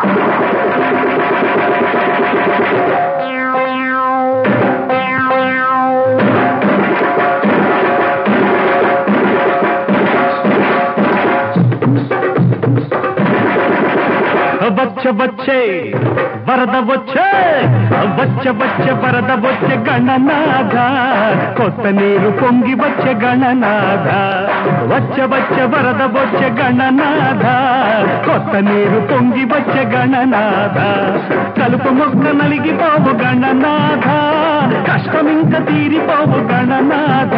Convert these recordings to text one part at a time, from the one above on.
వచ్చ వచ్చే వరద వచ్చే వచ్చ వచ్చే వరద వచ్చే గణనాథ కొత్త నీరు పొంగి వచ్చే గణనాథ వచ్చ వచ్చే వరద వచ్చే గణనాథ కొత్త నీరు పొంగి వచ్చే గణనాథ కలుపు మొక్క నలిగిపోవు గణనాథ కష్టం ఇంక తీరిపోవు గణనాథ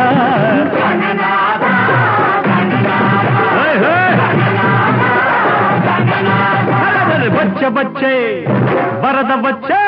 హే, హే. అరే, వచ్చే వచ్చే వరద వచ్చే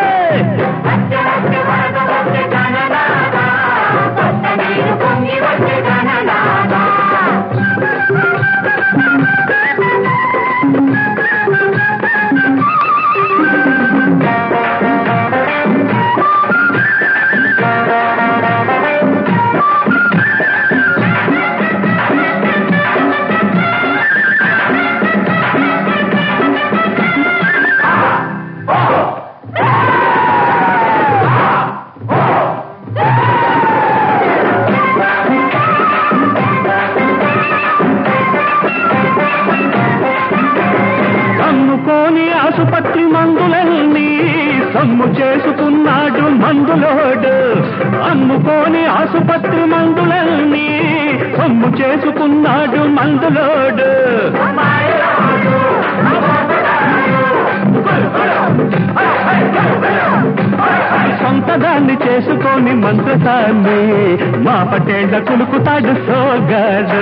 కమ్ముకోని ఆసుపత్రి మందులన్నీ సొమ్ము చేసుకున్నాడు మందులోడు అమ్ముకోని ఆసుపత్రి మందులన్నీ సొమ్ము చేసుకున్నాడు మందులోడు సొంత దాన్ని చేసుకొని మంత్రసాన్ని మా పటేళ్ల కులుకుతాడు సోగాడు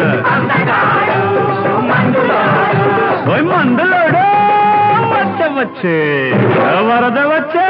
ఓయ్ మందులోడు వచ్చే వచ్చే వరద వచ్చే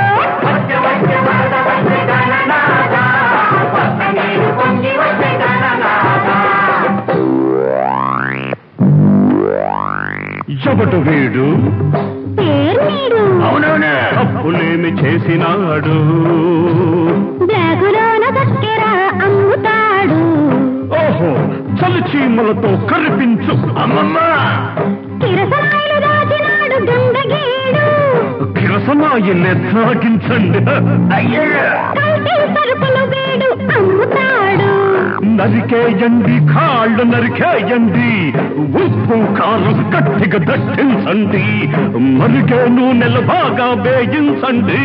ఎవడు వీడు పేరు నీడు అవునవునే తప్పులేమి చేసినాడు బ్యాగులోన చక్కెర అమ్ముతాడు ఓహో చలి చీమలతో కరిపించు అమ్మమ్మ కిరసనాయలు దాచినాడు గంగగీడు కిరసనాయిల్ని తాగించండి కల్తీ సరుకులు వీడు అమ్ముతాడు నరికేయండి కాళ్ళు నరికేయండి ఉప్పు కారం గట్టిగా దట్టించండి మరిగే నూనెలు బాగా వేయించండి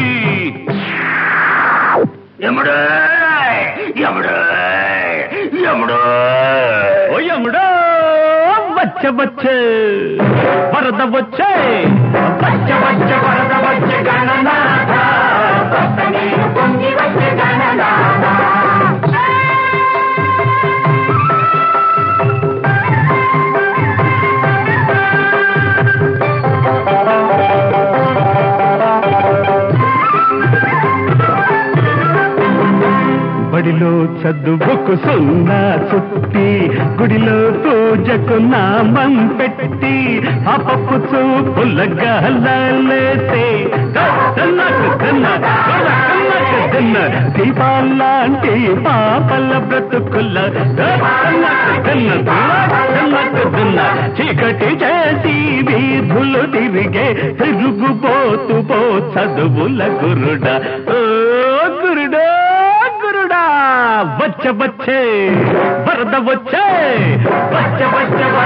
ఎముడు ఎముడు ఎముడు ఓ యముడో వచ్చే వచ్చే వరద వచ్చే వచ్చే వచ్చే వరద వచ్చే గణనాథ బడిలో చదువుకు సున్నా చుట్టి గుడిలో పూజకు నామం పెట్టి ఆ పప్పు చూపులగా లేతే దీపాలాంటి పాపల బ్రతుకుల చీకటి చేసి వీధులు తిరిగే తిరుగుబోతు పో చదువుల గురుడ ఓ గురుడా గురుడా వచ్చ వచ్చే వరద వచ్చే వచ్చ వచ్చ